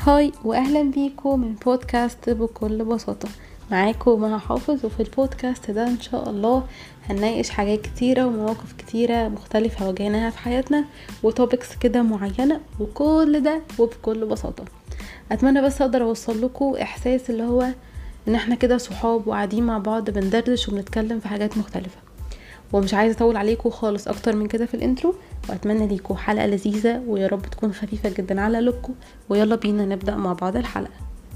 هاي واهلا بيكم من بودكاست بكل بساطة معاكم مها حافظ وفي البودكاست ده ان شاء الله هنناقش حاجات كتيرة ومواقف كتيرة مختلفة واجهناها في حياتنا وتوبكس كده معينة وكل ده وبكل بساطة اتمنى بس اقدر اوصل لكم احساس اللي هو ان احنا كده صحاب وقاعدين مع بعض بندردش وبنتكلم في حاجات مختلفة ومش عايزه اطول عليكم خالص اكتر من كده في الانترو واتمنى ليكم حلقه لذيذه ويا رب تكون خفيفه جدا على قلوبكم ويلا بينا نبدا مع بعض الحلقه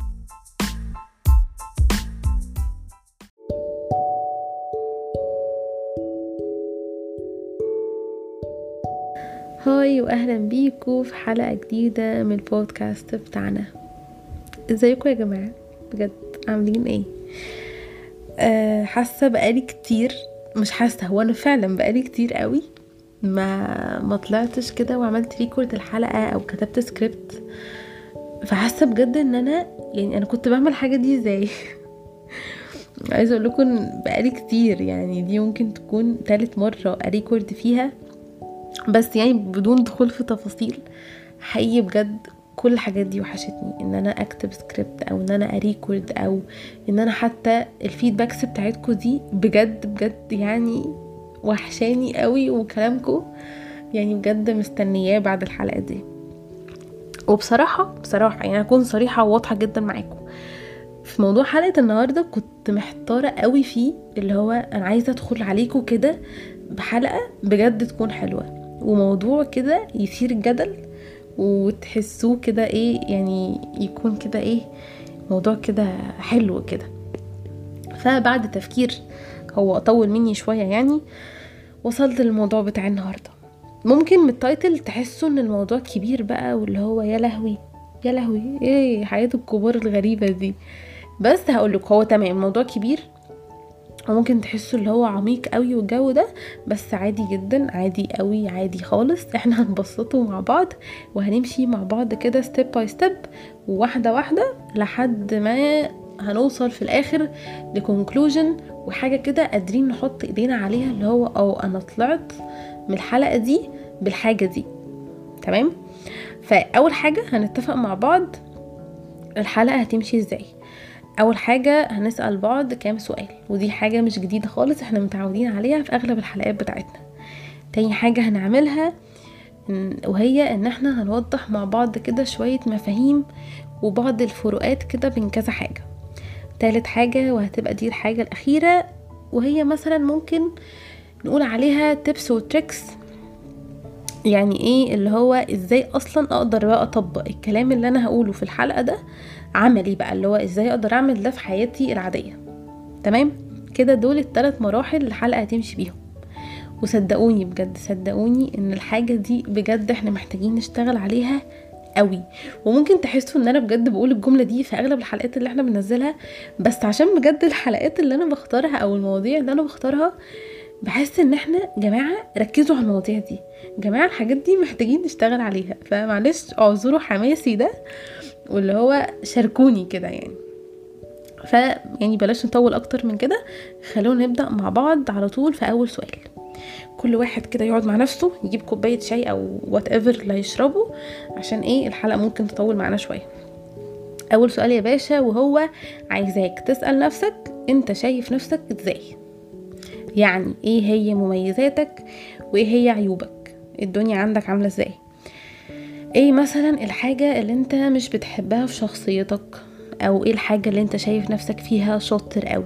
هاي واهلا بيكم في حلقه جديده من البودكاست بتاعنا ازيكم يا جماعه بجد عاملين ايه أه حاسه بقالي كتير مش حاسه هو انا فعلا بقالي كتير قوي ما ما طلعتش كده وعملت ريكورد الحلقه او كتبت سكريبت فحاسه بجد ان انا يعني انا كنت بعمل الحاجه دي ازاي عايزه اقول لكم بقالي كتير يعني دي ممكن تكون تالت مره اريكورد فيها بس يعني بدون دخول في تفاصيل حقيقي بجد كل الحاجات دي وحشتني ان انا اكتب سكريبت او ان انا اريكورد او ان انا حتى الفيدباكس بتاعتكم دي بجد بجد يعني وحشاني قوي وكلامكم يعني بجد مستنياه بعد الحلقه دي وبصراحه بصراحه يعني اكون صريحه وواضحه جدا معاكم في موضوع حلقه النهارده كنت محتاره قوي فيه اللي هو انا عايزه ادخل عليكم كده بحلقه بجد تكون حلوه وموضوع كده يثير الجدل وتحسوه كده ايه يعني يكون كده ايه موضوع كده حلو كده فبعد تفكير هو طول مني شوية يعني وصلت للموضوع بتاع النهاردة ممكن من التايتل تحسوا ان الموضوع كبير بقى واللي هو يا لهوي يا لهوي ايه حياة الكبار الغريبة دي بس هقولك هو تمام الموضوع كبير وممكن تحسوا اللي هو عميق قوي والجو ده بس عادي جدا عادي قوي عادي خالص احنا هنبسطه مع بعض وهنمشي مع بعض كده ستيب باي ستيب وواحده واحده لحد ما هنوصل في الاخر لكونكلوجن وحاجه كده قادرين نحط ايدينا عليها اللي هو او انا طلعت من الحلقه دي بالحاجه دي تمام فاول حاجه هنتفق مع بعض الحلقه هتمشي ازاي اول حاجه هنسال بعض كام سؤال ودي حاجه مش جديده خالص احنا متعودين عليها في اغلب الحلقات بتاعتنا تاني حاجه هنعملها وهي ان احنا هنوضح مع بعض كده شويه مفاهيم وبعض الفروقات كده بين كذا حاجه تالت حاجه وهتبقى دي الحاجه الاخيره وهي مثلا ممكن نقول عليها تيبس وتريكس يعني ايه اللي هو ازاي اصلا اقدر بقى اطبق الكلام اللي انا هقوله في الحلقه ده عملي بقى اللي هو ازاي اقدر اعمل ده في حياتي العاديه تمام كده دول الثلاث مراحل الحلقه هتمشي بيهم وصدقوني بجد صدقوني ان الحاجه دي بجد احنا محتاجين نشتغل عليها قوي وممكن تحسوا ان انا بجد بقول الجمله دي في اغلب الحلقات اللي احنا بننزلها بس عشان بجد الحلقات اللي انا بختارها او المواضيع اللي انا بختارها بحس ان احنا جماعه ركزوا على المواضيع دي جماعه الحاجات دي محتاجين نشتغل عليها فمعلش اعذروا حماسي ده واللي هو شاركوني كده يعني ف يعني بلاش نطول اكتر من كده خلونا نبدا مع بعض على طول في اول سؤال كل واحد كده يقعد مع نفسه يجيب كوبايه شاي او وات ايفر اللي هيشربه عشان ايه الحلقه ممكن تطول معانا شويه اول سؤال يا باشا وهو عايزاك تسال نفسك انت شايف نفسك ازاي يعني ايه هي مميزاتك وايه هي عيوبك الدنيا عندك عامله ازاي ايه مثلا الحاجة اللي انت مش بتحبها في شخصيتك او ايه الحاجة اللي انت شايف نفسك فيها شاطر قوي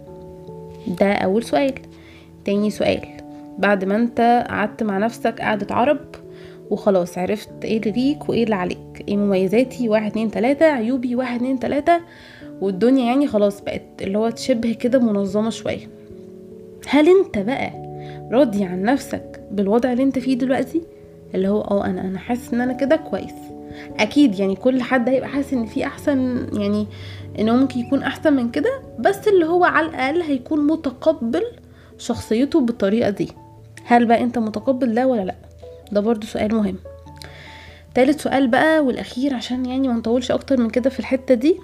ده اول سؤال تاني سؤال بعد ما انت قعدت مع نفسك قعدة عرب وخلاص عرفت ايه اللي ليك وايه اللي عليك ايه مميزاتي واحد اتنين تلاتة عيوبي واحد اتنين تلاتة والدنيا يعني خلاص بقت اللي هو شبه كده منظمة شوية هل انت بقى راضي عن نفسك بالوضع اللي انت فيه دلوقتي اللي هو اه انا انا حاسس ان انا كده كويس اكيد يعني كل حد هيبقى حاسس ان في احسن يعني انه ممكن يكون احسن من كده بس اللي هو على الاقل هيكون متقبل شخصيته بالطريقه دي هل بقى انت متقبل ده ولا لا ده برضو سؤال مهم تالت سؤال بقى والاخير عشان يعني ما نطولش اكتر من كده في الحته دي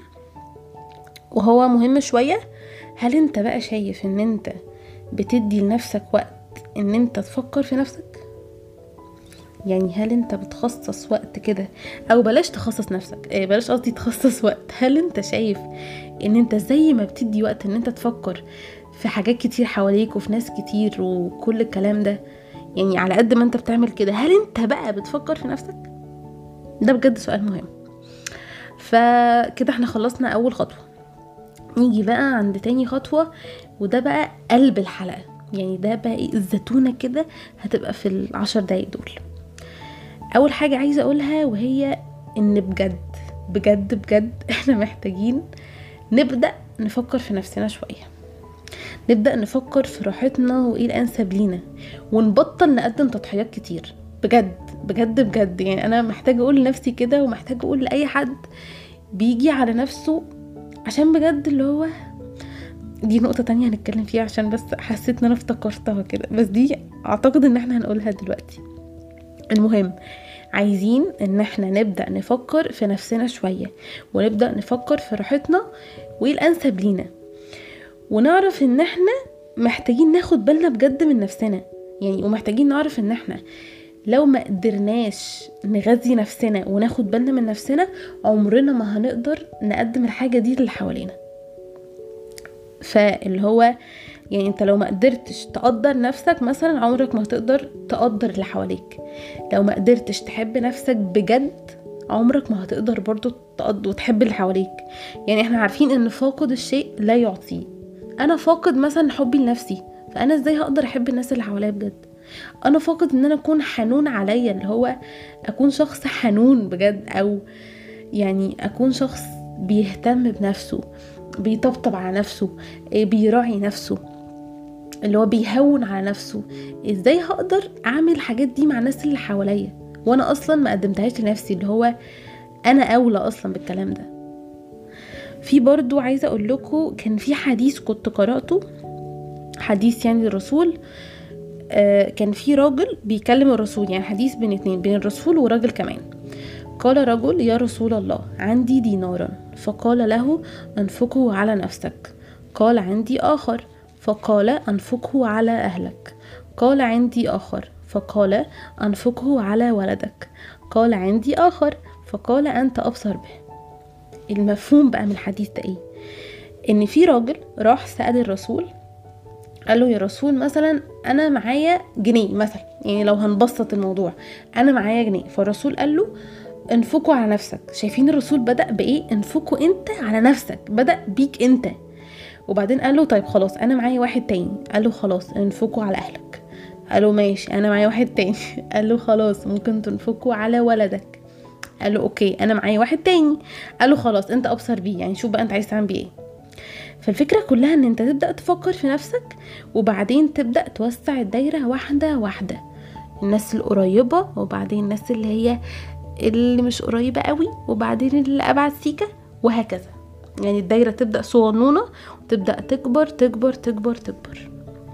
وهو مهم شويه هل انت بقى شايف ان انت بتدي لنفسك وقت ان انت تفكر في نفسك يعني هل انت بتخصص وقت كده او بلاش تخصص نفسك إيه بلاش قصدي تخصص وقت هل انت شايف ان انت زي ما بتدي وقت ان انت تفكر في حاجات كتير حواليك وفي ناس كتير وكل الكلام ده يعني على قد ما انت بتعمل كده هل انت بقى بتفكر في نفسك ده بجد سؤال مهم فكده احنا خلصنا اول خطوه نيجي بقى عند تاني خطوه وده بقى قلب الحلقه يعني ده بقى ايه الزتونه كده هتبقى في العشر دقايق دول اول حاجه عايزه اقولها وهي ان بجد بجد بجد احنا محتاجين نبدا نفكر في نفسنا شويه نبدا نفكر في راحتنا وايه الانسب لينا ونبطل نقدم تضحيات كتير بجد بجد بجد يعني انا محتاجه اقول لنفسي كده ومحتاجه اقول لاي حد بيجي على نفسه عشان بجد اللي هو دي نقطة تانية هنتكلم فيها عشان بس حسيت ان انا افتكرتها كده بس دي اعتقد ان احنا هنقولها دلوقتي المهم عايزين ان احنا نبدأ نفكر في نفسنا شوية ونبدأ نفكر في راحتنا وايه الانسب لينا ونعرف ان احنا محتاجين ناخد بالنا بجد من نفسنا يعني ومحتاجين نعرف ان احنا لو ما قدرناش نغذي نفسنا وناخد بالنا من نفسنا عمرنا ما هنقدر نقدم الحاجة دي للي حوالينا فاللي هو يعني انت لو ما قدرتش تقدر نفسك مثلا عمرك ما هتقدر تقدر اللي حواليك لو ما قدرتش تحب نفسك بجد عمرك ما هتقدر برضو تقض وتحب اللي حواليك يعني احنا عارفين ان فاقد الشيء لا يعطيه انا فاقد مثلا حبي لنفسي فانا ازاي هقدر احب الناس اللي حواليا بجد انا فاقد ان انا اكون حنون عليا اللي هو اكون شخص حنون بجد او يعني اكون شخص بيهتم بنفسه بيطبطب على نفسه بيراعي نفسه اللي هو بيهون على نفسه ازاي هقدر اعمل الحاجات دي مع الناس اللي حواليا وانا اصلا ما قدمتهاش لنفسي اللي هو انا اولى اصلا بالكلام ده في برضو عايزه اقول لكم كان في حديث كنت قراته حديث يعني الرسول آه كان في راجل بيكلم الرسول يعني حديث بين اتنين بين الرسول وراجل كمان قال رجل يا رسول الله عندي دينارا فقال له انفقه على نفسك قال عندي اخر فقال انفقه على اهلك قال عندي اخر فقال انفقه على ولدك قال عندي اخر فقال انت ابصر به المفهوم بقى من الحديث ده ايه ان في راجل راح سأل الرسول قال له يا رسول مثلا انا معايا جنيه مثلا يعني لو هنبسط الموضوع انا معايا جنيه فالرسول قال له انفقوا على نفسك شايفين الرسول بدأ بايه انفقوا انت على نفسك بدأ بيك انت وبعدين قال له طيب خلاص انا معايا واحد تاني قال له خلاص انفقوا على اهلك قال له ماشي انا معايا واحد تاني قال له خلاص ممكن تنفقوا على ولدك قال له اوكي انا معايا واحد تاني قال له خلاص انت ابصر بيه يعني شوف بقى انت عايز تعمل بيه ايه فالفكرة كلها ان انت تبدأ تفكر في نفسك وبعدين تبدأ توسع الدايرة واحدة واحدة الناس القريبة وبعدين الناس اللي هي اللي مش قريبة قوي وبعدين اللي ابعد سيكة وهكذا يعني الدايرة تبدأ صغنونة وتبدأ تكبر تكبر تكبر تكبر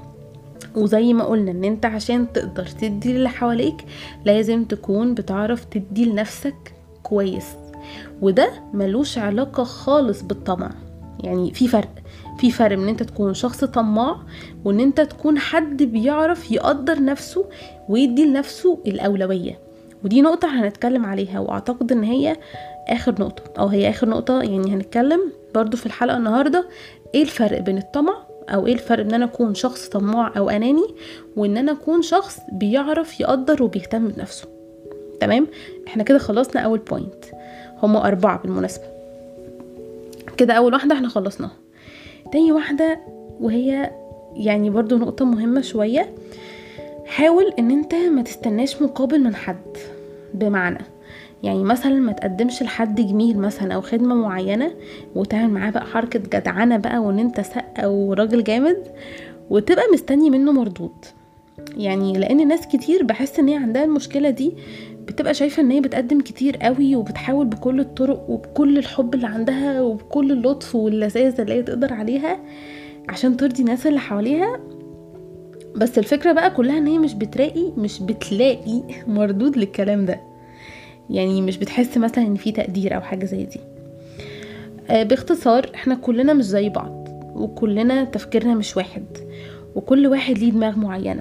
وزي ما قلنا ان انت عشان تقدر تدي اللي حواليك لازم تكون بتعرف تدي لنفسك كويس وده ملوش علاقة خالص بالطمع يعني في فرق في فرق ان انت تكون شخص طماع وان انت تكون حد بيعرف يقدر نفسه ويدي لنفسه الاولوية ودي نقطة هنتكلم عليها واعتقد ان هي اخر نقطة او هي اخر نقطة يعني هنتكلم برضو في الحلقة النهاردة ايه الفرق بين الطمع او ايه الفرق ان انا اكون شخص طماع او اناني وان انا اكون شخص بيعرف يقدر وبيهتم بنفسه تمام احنا كده خلصنا اول بوينت هما اربعة بالمناسبة كده اول واحدة احنا خلصناها تاني واحدة وهي يعني برضو نقطة مهمة شوية حاول ان انت ما تستناش مقابل من حد بمعنى يعني مثلا ما تقدمش لحد جميل مثلا او خدمه معينه وتعمل معاه بقى حركه جدعنه بقى وان انت سقه وراجل جامد وتبقى مستني منه مردود يعني لان ناس كتير بحس ان هي عندها المشكله دي بتبقى شايفه ان هي بتقدم كتير قوي وبتحاول بكل الطرق وبكل الحب اللي عندها وبكل اللطف واللذاذه اللي هي تقدر عليها عشان ترضي الناس اللي حواليها بس الفكره بقى كلها ان هي مش بتلاقي مش بتلاقي مردود للكلام ده يعني مش بتحس مثلا ان في تقدير او حاجه زي دي آه باختصار احنا كلنا مش زي بعض وكلنا تفكيرنا مش واحد وكل واحد ليه دماغ معينه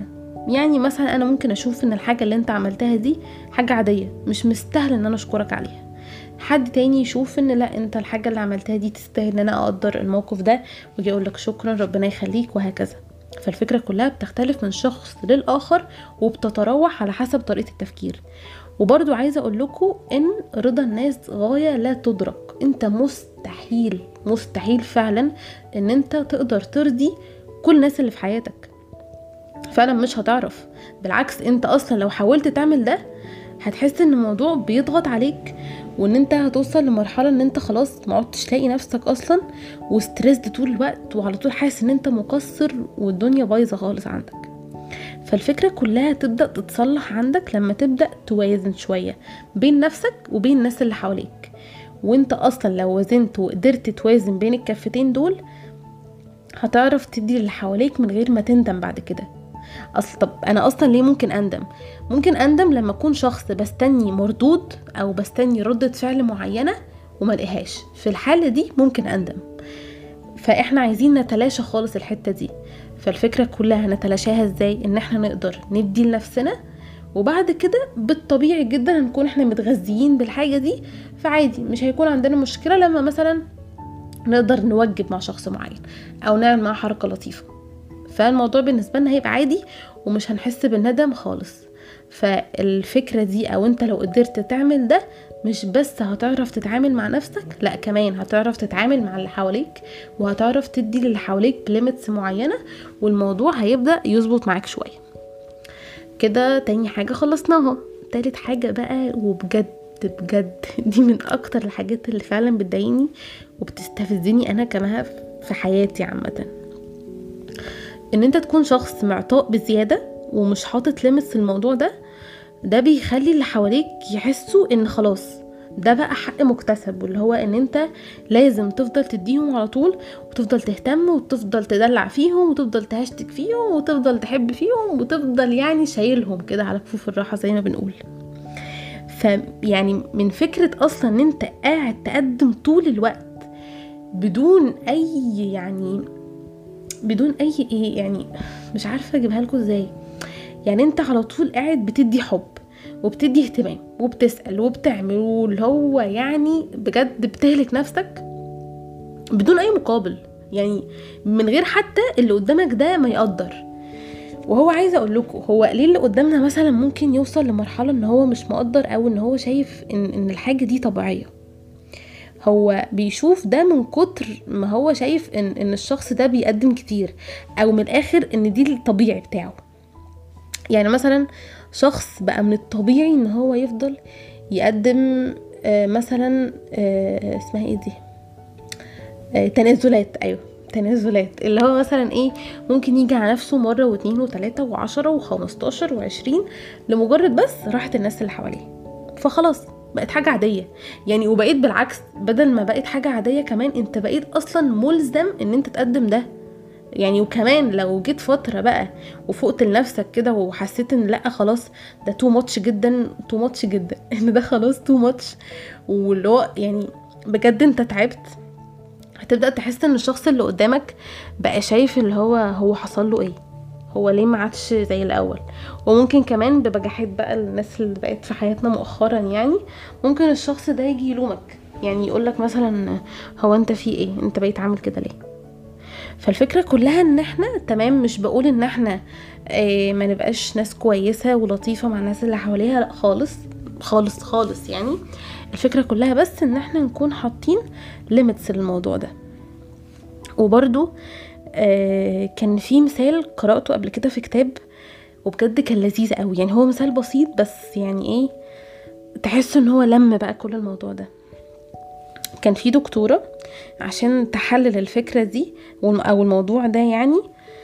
يعني مثلا انا ممكن اشوف ان الحاجه اللي انت عملتها دي حاجه عاديه مش مستاهله ان انا اشكرك عليها حد تاني يشوف ان لا انت الحاجه اللي عملتها دي تستاهل ان انا اقدر الموقف ده واجي اقول لك شكرا ربنا يخليك وهكذا فالفكره كلها بتختلف من شخص للاخر وبتتراوح على حسب طريقه التفكير وبرضو عايزه اقول لكم ان رضا الناس غايه لا تدرك انت مستحيل مستحيل فعلا ان انت تقدر ترضي كل الناس اللي في حياتك فعلا مش هتعرف بالعكس انت اصلا لو حاولت تعمل ده هتحس ان الموضوع بيضغط عليك وان انت هتوصل لمرحله ان انت خلاص ما عدتش تلاقي نفسك اصلا وستريسد طول الوقت وعلى طول حاسس ان انت مقصر والدنيا بايظه خالص عندك فالفكرة كلها تبدأ تتصلح عندك لما تبدأ توازن شوية بين نفسك وبين الناس اللي حواليك وانت اصلا لو وزنت وقدرت توازن بين الكفتين دول هتعرف تدي اللي حواليك من غير ما تندم بعد كده اصل طب انا اصلا ليه ممكن اندم ممكن اندم لما اكون شخص بستني مردود او بستني ردة فعل معينة وما لقيهاش في الحالة دي ممكن اندم فاحنا عايزين نتلاشى خالص الحتة دي فالفكرة كلها نتلاشاها ازاي ان احنا نقدر ندي لنفسنا وبعد كده بالطبيعي جدا هنكون احنا متغذيين بالحاجة دي فعادي مش هيكون عندنا مشكلة لما مثلا نقدر نوجب مع شخص معين او نعمل معاه حركة لطيفة فالموضوع بالنسبة لنا هيبقى عادي ومش هنحس بالندم خالص فالفكرة دي او انت لو قدرت تعمل ده مش بس هتعرف تتعامل مع نفسك لا كمان هتعرف تتعامل مع اللي حواليك وهتعرف تدي للي حواليك ليميتس معينة والموضوع هيبدأ يظبط معاك شوية كده تاني حاجة خلصناها تالت حاجة بقى وبجد بجد دي من اكتر الحاجات اللي فعلا بتضايقني وبتستفزني انا كمان في حياتي عامة ان انت تكون شخص معطاء بزيادة ومش حاطط ليميتس الموضوع ده ده بيخلي اللي حواليك يحسوا ان خلاص ده بقى حق مكتسب واللي هو ان انت لازم تفضل تديهم على طول وتفضل تهتم وتفضل تدلع فيهم وتفضل تهشتك فيهم وتفضل تحب فيهم وتفضل يعني شايلهم كده على كفوف الراحة زي ما بنقول فيعني من فكرة اصلا ان انت قاعد تقدم طول الوقت بدون اي يعني بدون اي ايه يعني مش عارفة اجيبها لكم ازاي يعني انت على طول قاعد بتدي حب وبتدي اهتمام وبتسأل وبتعمل واللي هو يعني بجد بتهلك نفسك بدون اي مقابل يعني من غير حتى اللي قدامك ده ما يقدر وهو عايز اقول لكم هو ليه اللي قدامنا مثلا ممكن يوصل لمرحله ان هو مش مقدر او ان هو شايف ان ان الحاجه دي طبيعيه هو بيشوف ده من كتر ما هو شايف ان ان الشخص ده بيقدم كتير او من الاخر ان دي الطبيعي بتاعه يعني مثلا شخص بقى من الطبيعي ان هو يفضل يقدم آه مثلا آه اسمها ايه دي آه تنازلات ايوه تنازلات اللي هو مثلا ايه ممكن يجي على نفسه مرة واتنين وتلاتة وعشرة وخمستاشر وعشرين لمجرد بس راحة الناس اللي حواليه فخلاص بقت حاجة عادية يعني وبقيت بالعكس بدل ما بقيت حاجة عادية كمان انت بقيت اصلا ملزم ان انت تقدم ده يعني وكمان لو جيت فترة بقى وفقت لنفسك كده وحسيت ان لا خلاص ده تو ماتش جدا تو ماتش جدا ان ده خلاص تو ماتش واللي هو يعني بجد انت تعبت هتبدأ تحس ان الشخص اللي قدامك بقى شايف اللي هو هو حصل له ايه هو ليه ما عادش زي الاول وممكن كمان ببجاحات بقى الناس اللي بقت في حياتنا مؤخرا يعني ممكن الشخص ده يجي يلومك يعني يقولك مثلا هو انت في ايه انت بقيت عامل كده ليه فالفكره كلها ان احنا تمام مش بقول ان احنا اه ما نبقاش ناس كويسه ولطيفه مع الناس اللي حواليها لا خالص خالص خالص يعني الفكره كلها بس ان احنا نكون حاطين ليميتس للموضوع ده وبرده آه كان في مثال قرأته قبل كده في كتاب وبجد كان لذيذ قوي يعني هو مثال بسيط بس يعني ايه تحس ان هو لم بقى كل الموضوع ده كان في دكتورة عشان تحلل الفكرة دي او الموضوع ده يعني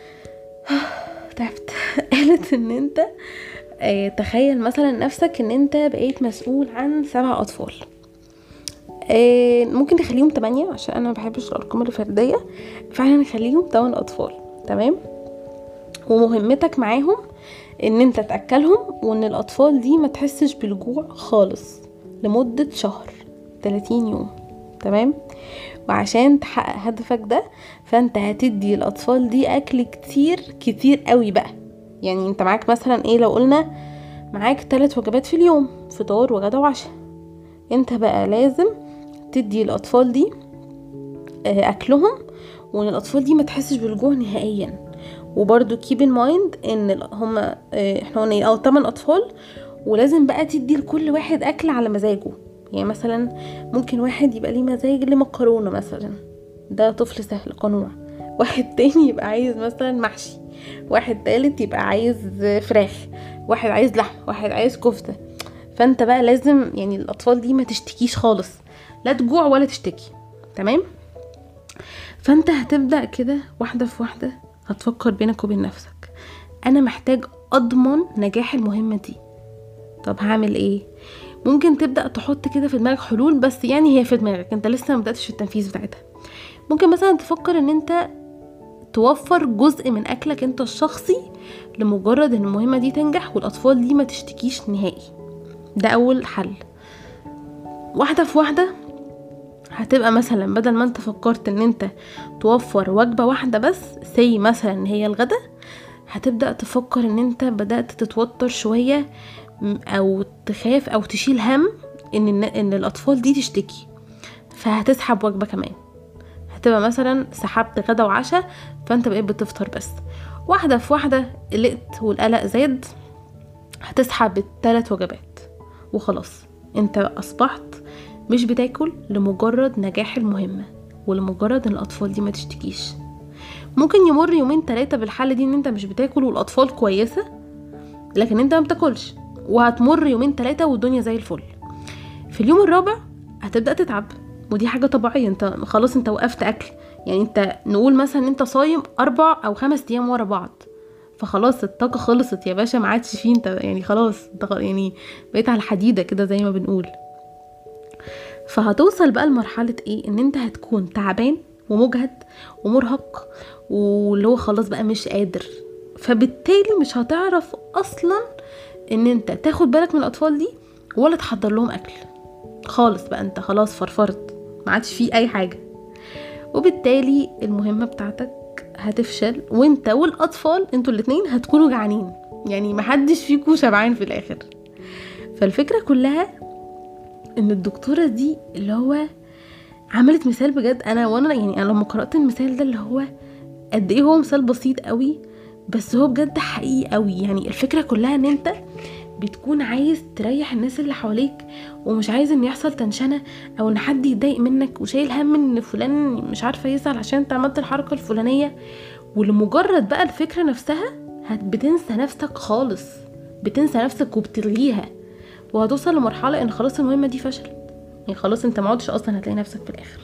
تعبت قالت ان انت اه تخيل مثلا نفسك ان انت بقيت مسؤول عن سبع اطفال اه ممكن نخليهم تمانية عشان انا مبحبش الارقام الفردية فاحنا نخليهم تمن اطفال تمام ومهمتك معاهم ان انت تاكلهم وان الاطفال دي ما تحسش بالجوع خالص لمدة شهر 30 يوم تمام وعشان تحقق هدفك ده فانت هتدي الاطفال دي اكل كتير كتير قوي بقى يعني انت معاك مثلا ايه لو قلنا معاك ثلاث وجبات في اليوم فطار وغدا وعشاء انت بقى لازم تدي الاطفال دي آه، اكلهم وان الاطفال دي ما تحسش بالجوع نهائيا وبرده كيب ان مايند ان هما آه، احنا قلنا ايه او 8 اطفال ولازم بقى تدي لكل واحد اكل على مزاجه يعني مثلا ممكن واحد يبقى ليه مزاج لمكرونه مثلا ده طفل سهل قنوع واحد تاني يبقى عايز مثلا محشي واحد تالت يبقى عايز فراخ واحد عايز لحم واحد عايز كفته فانت بقى لازم يعني الاطفال دي ما تشتكيش خالص لا تجوع ولا تشتكي تمام فانت هتبدا كده واحده في واحده هتفكر بينك وبين نفسك انا محتاج اضمن نجاح المهمه دي طب هعمل ايه ممكن تبدا تحط كده في دماغك حلول بس يعني هي في دماغك انت لسه ما بداتش في التنفيذ بتاعتها ممكن مثلا تفكر ان انت توفر جزء من اكلك انت الشخصي لمجرد ان المهمه دي تنجح والاطفال دي ما تشتكيش نهائي ده اول حل واحده في واحده هتبقى مثلا بدل ما انت فكرت ان انت توفر وجبة واحدة بس سي مثلا ان هي الغدا هتبدأ تفكر ان انت بدأت تتوتر شوية او تخاف او تشيل هم ان ان الاطفال دي تشتكي فهتسحب وجبة كمان هتبقى مثلا سحبت غدا وعشاء فانت بقيت بتفطر بس واحدة في واحدة قلقت والقلق زاد هتسحب الثلاث وجبات وخلاص انت اصبحت مش بتاكل لمجرد نجاح المهمة ولمجرد ان الاطفال دي ما تشتكيش ممكن يمر يومين تلاتة بالحالة دي ان انت مش بتاكل والاطفال كويسة لكن انت ما بتاكلش وهتمر يومين تلاتة والدنيا زي الفل في اليوم الرابع هتبدأ تتعب ودي حاجة طبيعية انت خلاص انت وقفت اكل يعني انت نقول مثلا ان انت صايم اربع او خمس ايام ورا بعض فخلاص الطاقة خلصت يا باشا ما عادش فيه انت يعني خلاص انت يعني بقيت على الحديدة كده زي ما بنقول فهتوصل بقى لمرحلة ايه ان انت هتكون تعبان ومجهد ومرهق واللي هو خلاص بقى مش قادر فبالتالي مش هتعرف اصلا ان انت تاخد بالك من الاطفال دي ولا تحضر لهم اكل خالص بقى انت خلاص فرفرت ما عادش فيه اي حاجه وبالتالي المهمه بتاعتك هتفشل وانت والاطفال انتوا الاتنين هتكونوا جعانين يعني محدش فيكوا شبعان في الاخر فالفكره كلها ان الدكتوره دي اللي هو عملت مثال بجد انا وانا يعني انا لما قرات المثال ده اللي هو قد ايه هو مثال بسيط قوي بس هو بجد حقيقي قوي يعني الفكره كلها ان انت بتكون عايز تريح الناس اللي حواليك ومش عايز ان يحصل تنشنه او ان حد يتضايق منك وشايل هم ان فلان مش عارفه يزعل عشان انت عملت الحركه الفلانيه ولمجرد بقى الفكره نفسها بتنسى نفسك خالص بتنسى نفسك وبتلغيها وهتوصل لمرحله ان خلاص المهمه دي فشلت يعني خلاص انت ما اصلا هتلاقي نفسك في الاخر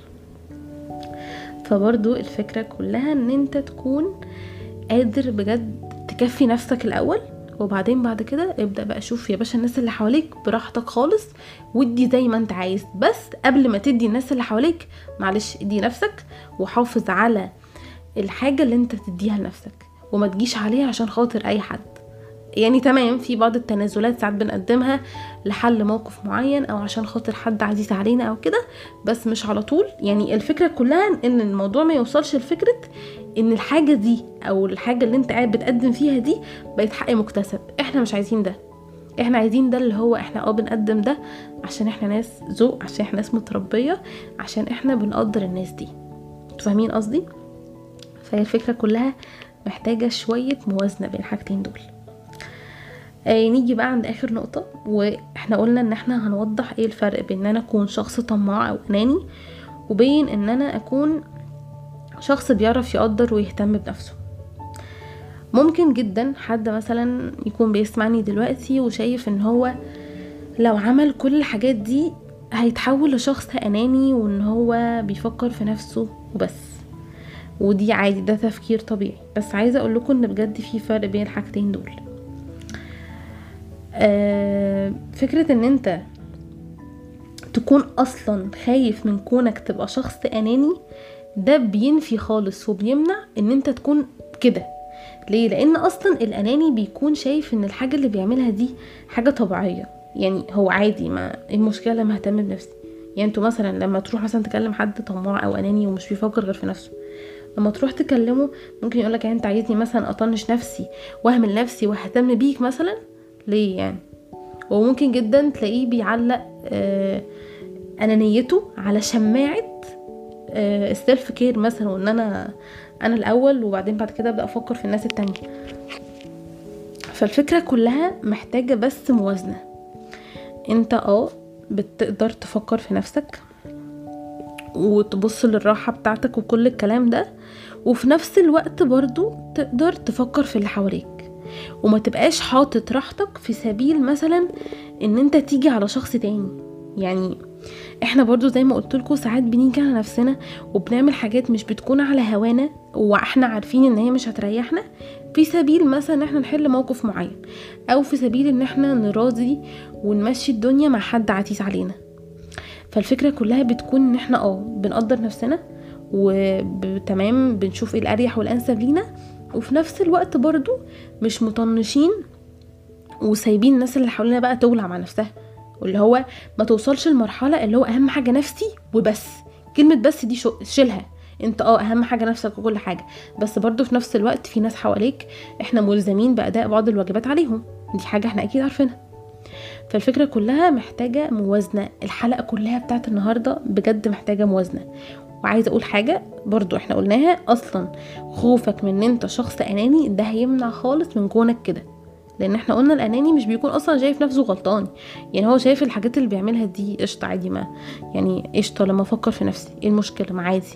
فبرضو الفكره كلها ان انت تكون قادر بجد تكفي نفسك الاول وبعدين بعد كده ابدا بقى شوف يا باشا الناس اللي حواليك براحتك خالص ودي زي ما انت عايز بس قبل ما تدي الناس اللي حواليك معلش ادي نفسك وحافظ على الحاجه اللي انت تديها لنفسك وما تجيش عليها عشان خاطر اي حد يعني تمام في بعض التنازلات ساعات بنقدمها لحل موقف معين او عشان خاطر حد عزيز علينا او كده بس مش على طول يعني الفكره كلها ان الموضوع ما يوصلش لفكره ان الحاجه دي او الحاجه اللي انت قاعد بتقدم فيها دي بقت حق مكتسب احنا مش عايزين ده احنا عايزين ده اللي هو احنا اه بنقدم ده عشان احنا ناس ذوق عشان احنا ناس متربيه عشان احنا بنقدر الناس دي فاهمين قصدي فهي الفكره كلها محتاجه شويه موازنه بين الحاجتين دول آه نيجي بقى عند اخر نقطة واحنا قلنا ان احنا هنوضح ايه الفرق بين ان انا اكون شخص طماع او اناني وبين ان انا اكون شخص بيعرف يقدر ويهتم بنفسه ممكن جدا حد مثلا يكون بيسمعني دلوقتي وشايف ان هو لو عمل كل الحاجات دي هيتحول لشخص اناني وان هو بيفكر في نفسه وبس ودي عادي ده تفكير طبيعي بس عايزه اقول لكم ان بجد في فرق بين الحاجتين دول آه فكره ان انت تكون اصلا خايف من كونك تبقى شخص اناني ده بينفي خالص وبيمنع ان انت تكون كده ليه لان اصلا الاناني بيكون شايف ان الحاجه اللي بيعملها دي حاجه طبيعيه يعني هو عادي ما إيه المشكله لما اهتم بنفسي يعني انتوا مثلا لما تروح مثلا تكلم حد طماع او اناني ومش بيفكر غير في نفسه لما تروح تكلمه ممكن يقولك يعني انت عايزني مثلا اطنش نفسي واهمل نفسي واهتم بيك مثلا ليه يعني وممكن جدا تلاقيه بيعلق آه انانيته على شماعه آه السيلف كير مثلا وان انا انا الاول وبعدين بعد كده ابدا افكر في الناس التانية فالفكره كلها محتاجه بس موازنه انت اه بتقدر تفكر في نفسك وتبص للراحة بتاعتك وكل الكلام ده وفي نفس الوقت برضو تقدر تفكر في اللي حواليك وما تبقاش حاطط راحتك في سبيل مثلا ان انت تيجي على شخص تاني يعني احنا برضو زي ما قلت لكم ساعات بنيجي على نفسنا وبنعمل حاجات مش بتكون على هوانا واحنا عارفين ان هي مش هتريحنا في سبيل مثلا ان احنا نحل موقف معين او في سبيل ان احنا نراضي ونمشي الدنيا مع حد عتيز علينا فالفكرة كلها بتكون ان احنا اه بنقدر نفسنا وتمام بنشوف ايه الاريح والانسب لينا وفي نفس الوقت برضو مش مطنشين وسايبين الناس اللي حوالينا بقى تولع مع نفسها واللي هو ما توصلش المرحلة اللي هو اهم حاجة نفسي وبس كلمة بس دي شيلها انت اه اهم حاجه نفسك وكل حاجه بس برضو في نفس الوقت في ناس حواليك احنا ملزمين باداء بعض الواجبات عليهم دي حاجه احنا اكيد عارفينها فالفكره كلها محتاجه موازنه الحلقه كلها بتاعت النهارده بجد محتاجه موازنه وعايزه اقول حاجه برضو احنا قلناها اصلا خوفك من ان انت شخص اناني ده هيمنع خالص من كونك كده لان احنا قلنا الاناني مش بيكون اصلا شايف نفسه غلطان يعني هو شايف الحاجات اللي بيعملها دي قشطه عادي ما يعني قشطه لما افكر في نفسي ايه المشكله ما عادي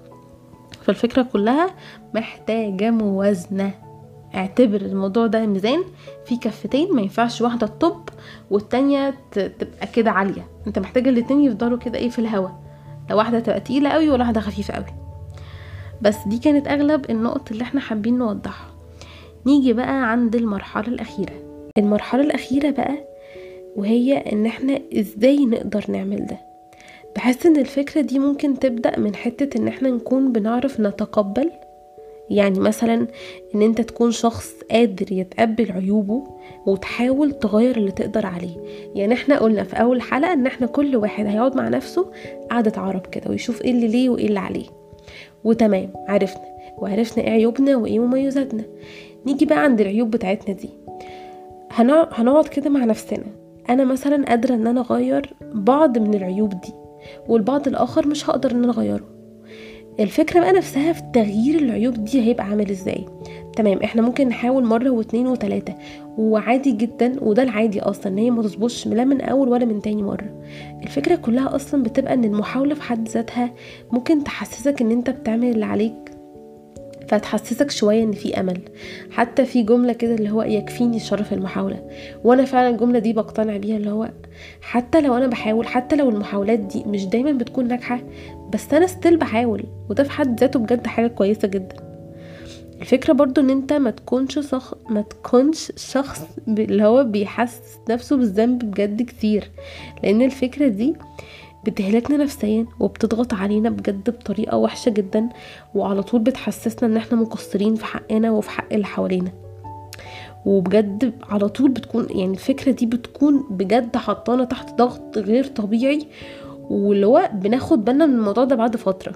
فالفكره كلها محتاجه موازنه اعتبر الموضوع ده ميزان في كفتين ما ينفعش واحده تطب والتانية تبقى كده عاليه انت محتاج الاتنين يفضلوا كده ايه في الهوا لو واحده تبقى تقيله قوي ولا واحده خفيفه قوي بس دي كانت اغلب النقط اللي احنا حابين نوضحها نيجي بقى عند المرحله الاخيره المرحله الاخيره بقى وهي ان احنا ازاي نقدر نعمل ده بحس ان الفكرة دي ممكن تبدأ من حتة ان احنا نكون بنعرف نتقبل يعني مثلا ان انت تكون شخص قادر يتقبل عيوبه وتحاول تغير اللي تقدر عليه يعني احنا قلنا في اول حلقة ان احنا كل واحد هيقعد مع نفسه قعدة عرب كده ويشوف ايه اللي ليه وايه اللي عليه وتمام عرفنا وعرفنا ايه عيوبنا وايه مميزاتنا نيجي بقى عند العيوب بتاعتنا دي هنقعد كده مع نفسنا انا مثلا قادرة ان انا اغير بعض من العيوب دي والبعض الاخر مش هقدر ان انا اغيره الفكرة بقى نفسها في تغيير العيوب دي هيبقى عامل ازاي تمام احنا ممكن نحاول مرة واتنين وتلاتة وعادي جدا وده العادي اصلا ان هي ما تظبطش لا من اول ولا من تاني مرة الفكرة كلها اصلا بتبقى ان المحاولة في حد ذاتها ممكن تحسسك ان انت بتعمل اللي عليك فتحسسك شويه ان في امل حتى في جمله كده اللي هو يكفيني شرف المحاوله وانا فعلا الجمله دي بقتنع بيها اللي هو حتى لو انا بحاول حتى لو المحاولات دي مش دايما بتكون ناجحه بس انا ستيل بحاول وده في حد ذاته بجد حاجه كويسه جدا الفكره برضو ان انت ما تكونش شخص ما تكونش شخص اللي هو بيحسس نفسه بالذنب بجد كتير لان الفكره دي بتهلكنا نفسيا وبتضغط علينا بجد بطريقه وحشه جدا وعلى طول بتحسسنا ان احنا مقصرين في حقنا وفي حق اللي حوالينا وبجد على طول بتكون يعني الفكره دي بتكون بجد حطانا تحت ضغط غير طبيعي واللي هو بناخد بالنا من الموضوع ده بعد فتره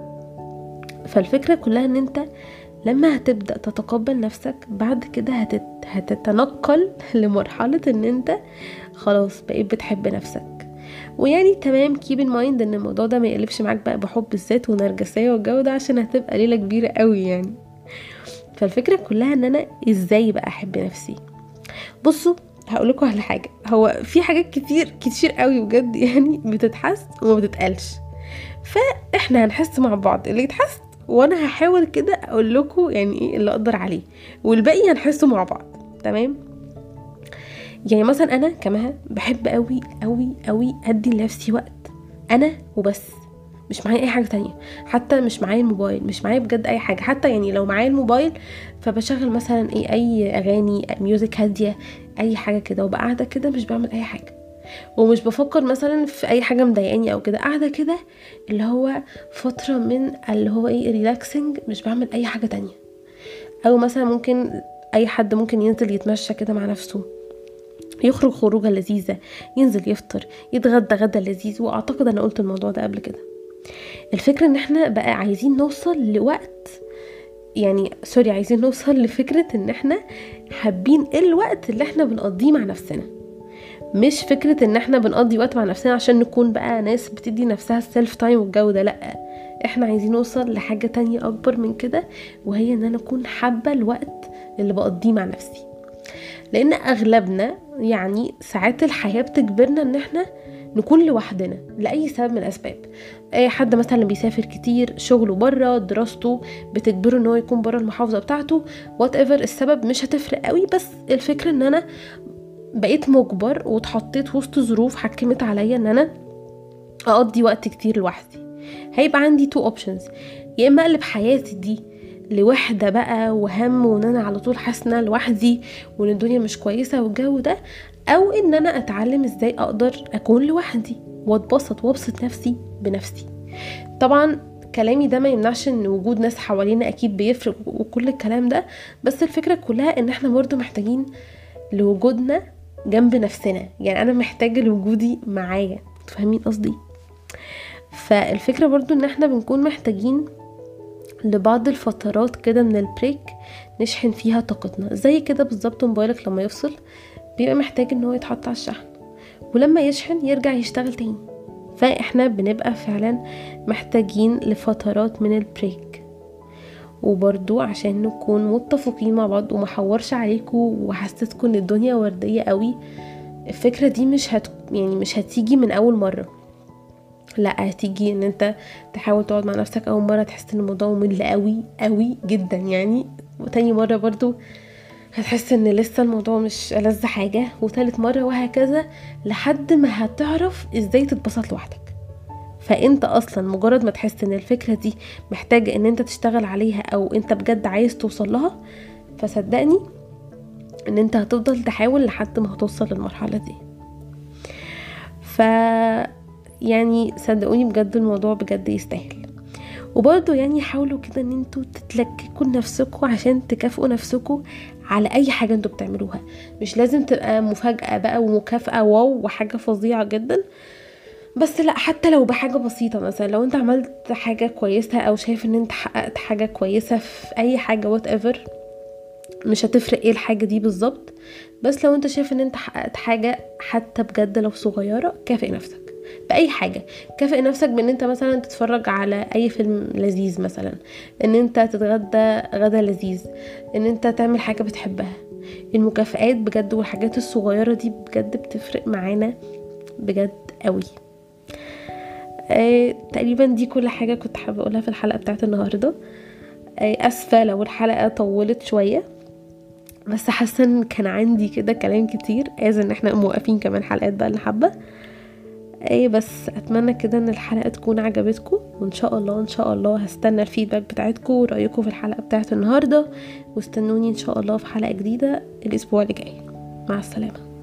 فالفكره كلها ان انت لما هتبدا تتقبل نفسك بعد كده هتت... هتتنقل لمرحله ان انت خلاص بقيت بتحب نفسك ويعني تمام كيب ان مايند ان الموضوع ده ما يقلبش معاك بقى بحب الذات ونرجسيه والجو ده عشان هتبقى ليله كبيره قوي يعني فالفكره كلها ان انا ازاي بقى احب نفسي بصوا هقول لكم على حاجه هو في حاجات كتير كتير قوي بجد يعني بتتحس وما بتتقالش فاحنا هنحس مع بعض اللي يتحس وانا هحاول كده اقول لكم يعني ايه اللي اقدر عليه والباقي هنحسه مع بعض تمام يعني مثلا انا كمها بحب قوي قوي قوي ادي لنفسي وقت انا وبس مش معايا اي حاجه تانية حتى مش معايا الموبايل مش معايا بجد اي حاجه حتى يعني لو معايا الموبايل فبشغل مثلا ايه اي اغاني ميوزك هاديه اي حاجه كده وبقى قاعده كده مش بعمل اي حاجه ومش بفكر مثلا في اي حاجه مضايقاني او كده قاعده كده اللي هو فتره من اللي هو ايه ريلاكسنج مش بعمل اي حاجه تانية او مثلا ممكن اي حد ممكن ينزل يتمشى كده مع نفسه يخرج خروجه لذيذة ينزل يفطر يتغدى غدا لذيذ واعتقد انا قلت الموضوع ده قبل كده الفكرة ان احنا بقى عايزين نوصل لوقت يعني سوري عايزين نوصل لفكرة ان احنا حابين ايه الوقت اللي احنا بنقضيه مع نفسنا مش فكرة ان احنا بنقضي وقت مع نفسنا عشان نكون بقى ناس بتدي نفسها السيلف تايم والجو ده لأ احنا عايزين نوصل لحاجة تانية اكبر من كده وهي ان انا اكون حابة الوقت اللي بقضيه مع نفسي لان اغلبنا يعني ساعات الحياة بتجبرنا ان احنا نكون لوحدنا لاي سبب من الاسباب اي حد مثلا بيسافر كتير شغله بره دراسته بتجبره ان هو يكون بره المحافظه بتاعته وات ايفر السبب مش هتفرق قوي بس الفكره ان انا بقيت مجبر واتحطيت وسط ظروف حكمت عليا ان انا اقضي وقت كتير لوحدي هيبقى عندي تو اوبشنز يا اما اقلب حياتي دي لوحدة بقى وهم وان انا على طول حاسة لوحدي وان الدنيا مش كويسة والجو ده او ان انا اتعلم ازاي اقدر اكون لوحدي واتبسط وابسط نفسي بنفسي طبعا كلامي ده ما يمنعش ان وجود ناس حوالينا اكيد بيفرق وكل الكلام ده بس الفكرة كلها ان احنا برضو محتاجين لوجودنا جنب نفسنا يعني انا محتاجة لوجودي معايا فاهمين قصدي فالفكرة برضو ان احنا بنكون محتاجين لبعض الفترات كده من البريك نشحن فيها طاقتنا زي كده بالظبط موبايلك لما يفصل بيبقى محتاج ان هو يتحط على الشحن ولما يشحن يرجع يشتغل تاني فاحنا بنبقى فعلا محتاجين لفترات من البريك وبرضو عشان نكون متفقين مع بعض ومحورش عليكم وحسيتكم ان الدنيا وردية قوي الفكرة دي مش هت يعني مش هتيجي من اول مرة لا هتيجي ان انت تحاول تقعد مع نفسك اول مرة تحس ان الموضوع ممل قوي قوي جدا يعني وتاني مرة برضو هتحس ان لسه الموضوع مش ألذ حاجة وتالت مرة وهكذا لحد ما هتعرف ازاي تتبسط لوحدك فانت اصلا مجرد ما تحس ان الفكرة دي محتاجة ان انت تشتغل عليها او انت بجد عايز توصل لها فصدقني ان انت هتفضل تحاول لحد ما هتوصل للمرحلة دي ف يعني صدقوني بجد الموضوع بجد يستاهل وبرضه يعني حاولوا كده ان انتوا تتلككوا لنفسكوا عشان تكافئوا نفسكوا على اي حاجة انتوا بتعملوها مش لازم تبقى مفاجأة بقى ومكافأة واو وحاجة فظيعة جدا بس لا حتى لو بحاجة بسيطة مثلا لو انت عملت حاجة كويسة او شايف ان انت حققت حاجة كويسة في اي حاجة وات ايفر مش هتفرق ايه الحاجة دي بالظبط بس لو انت شايف ان انت حققت حاجة حتى بجد لو صغيرة كافئ نفسك باي حاجه كافئ نفسك بان انت مثلا تتفرج على اي فيلم لذيذ مثلا ان انت تتغدى غدا لذيذ ان انت تعمل حاجه بتحبها المكافئات بجد والحاجات الصغيره دي بجد بتفرق معانا بجد قوي آه، تقريبا دي كل حاجه كنت حابه اقولها في الحلقه بتاعت النهارده آه، اسفه لو الحلقه طولت شويه بس حاسه ان كان عندي كده كلام كتير عايزه ان احنا موقفين كمان حلقات بقى اللي حابه ايه بس اتمنى كده ان الحلقه تكون عجبتكم وان شاء الله ان شاء الله هستنى الفيدباك بتاعتكم ورايكم في الحلقه بتاعت النهارده واستنوني ان شاء الله في حلقه جديده الاسبوع اللي جاي مع السلامه